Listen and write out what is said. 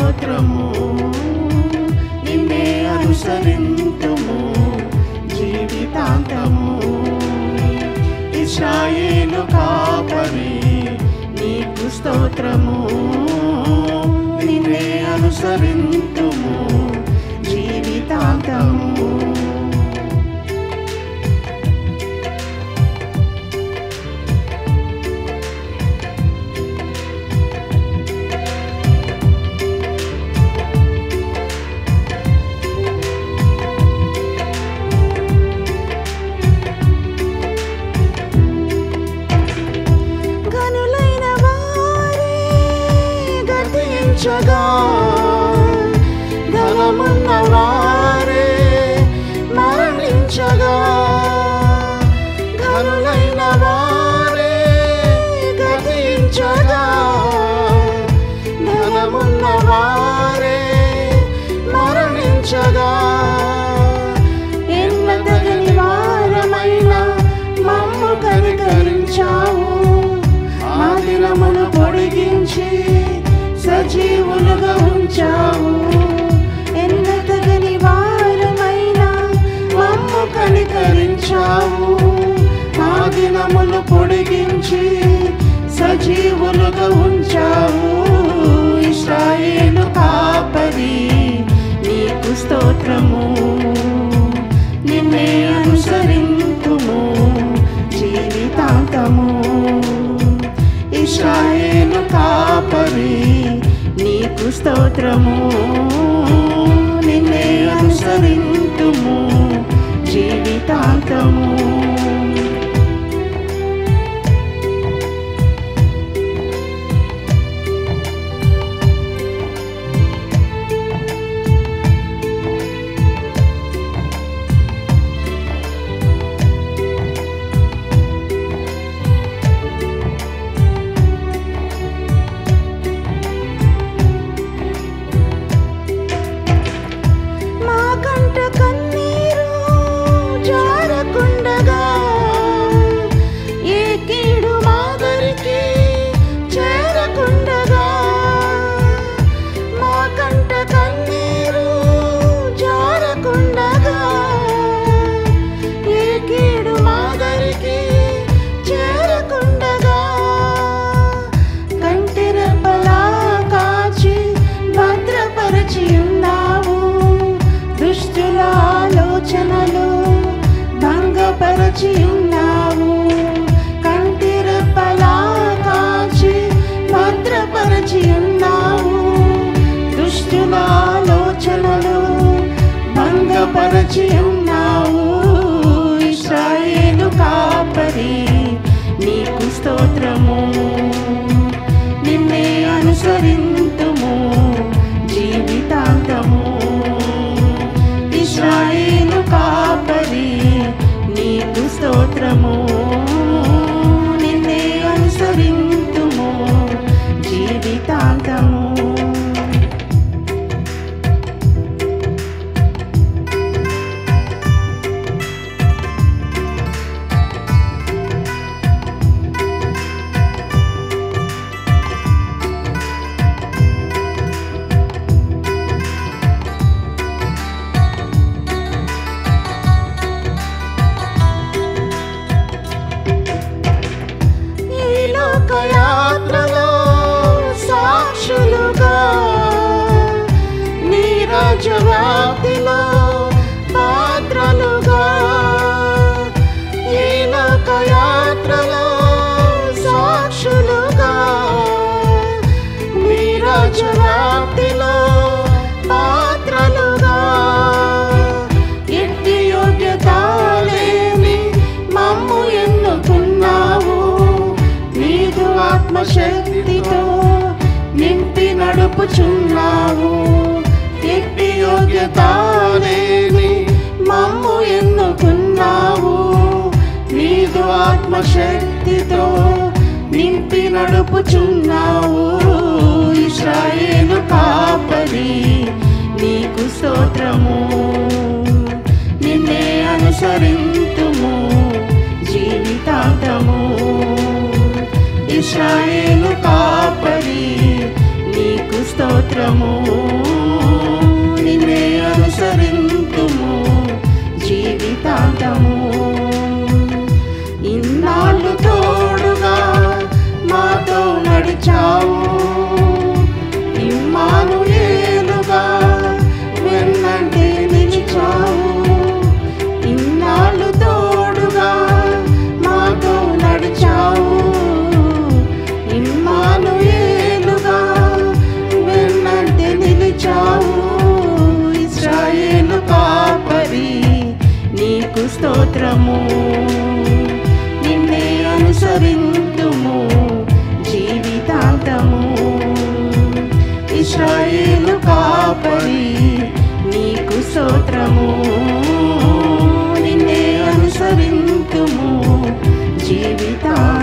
స్తోత్రము నిన్నే అనుసరింతుము జీవితాంతము ఇస్రాయేలు కాపరి నీకు స్తోత్రము నిన్నే అనుసరింతుము జీవితాంతము గనులైన వారే గతించగా ధనమున్న వారే మరణించగా ఘనులైన వారే గతించగా ధనమున్న వారే మరణించగా ఎన్నతగని వారమైన మమ్ము కనికరించావు మా దినమును పొడిగించి సజీవులుగా ఉంచావు ఎన్నతగని వారమైన మమ్ము కనికరించావు మా దినములు పొడిగించి సజీవులుగా ఉంచావు ఇస్రాయేలు కాపరి నీకు స్తోత్రము నిన్నే అనుసరింతుము జీవితాంతము ఇస్రాయేలు కాపరి నీకు స్తోత్రము నిన్నే అనుసరింతుము జీవితాంతము మా కంట కన్నీరు జారకుండగా ఏ కీడు మాదరికి చేరకుండగా మా కంట కన్నీరు జారకుండగా ఏ కీడు మాదరికి చేరకుండగా కంటిరెప్పలా కాచి భద్రపరచి ఉన్నావు దుష్టుల ఆలోచనలు భంగపరచి ఉన్నావు కంటిరెప్పలా కాచి భద్రపరచి ఉన్నావు దుష్టుల ఆలోచనలు భంగపరచి ఉన్నావు ఇస్రాయేలు కాపరి నీకు స్తోత్రము నిన్నే అనుసరింతుము జీవితాంతము ఇస్రాయేలు కాపరి నీకు స్తోత్రము నిన్నే అనుసరింతుము జీవితాంతము ఈ లోకయాత్రలో సాక్షులుగా నీ రాజ్యవ్యాప్తిలో పాత్రలుగా ఈ లోకయాత్రలో సాక్షులుగా నీ రాజ్యవ్యాప్తిలో పాత్రలుగా ఎట్టి యోగ్యత లేని మమ్ము ఎన్నుకున్నావు నీదు ఆత్మశక్తితో నింపి నడుపుచున్నావు ఎట్టి యోగ్యత లేని మమ్ము ఎన్నుకున్నావు నీదు ఆత్మశక్తితో నింపి నడుపుచున్నావు ఇస్రాయేలు కాపరి నీకు స్తోత్రము నిన్నే అనుసరింతుము జీవితాంతము ఇస్రాయేలు కాపరి నీకు స్తోత్రము స్తోత్రము నిన్నే అనుసరింతుము జీవితాంతము ఇన్నాళ్ళు తోడుగా మాతో నడిచావు ఇమ్మాను ఏలుగా వెన్నంటి నిలిచావు ఇన్నాళ్ళు తోడుగా మాతో నడిచావు ఇమ్మాను ఏలుగా వెన్నంటి నిలిచావు ఇస్రాయేలు కాపరి నీకు స్తోత్రము నిన్నే అనుసరింతుము జీవితాంతము ఇస్రాయేలు కాపరి నీకు స్తోత్రము నిన్నే అనుసరింతుము జీవితాంతము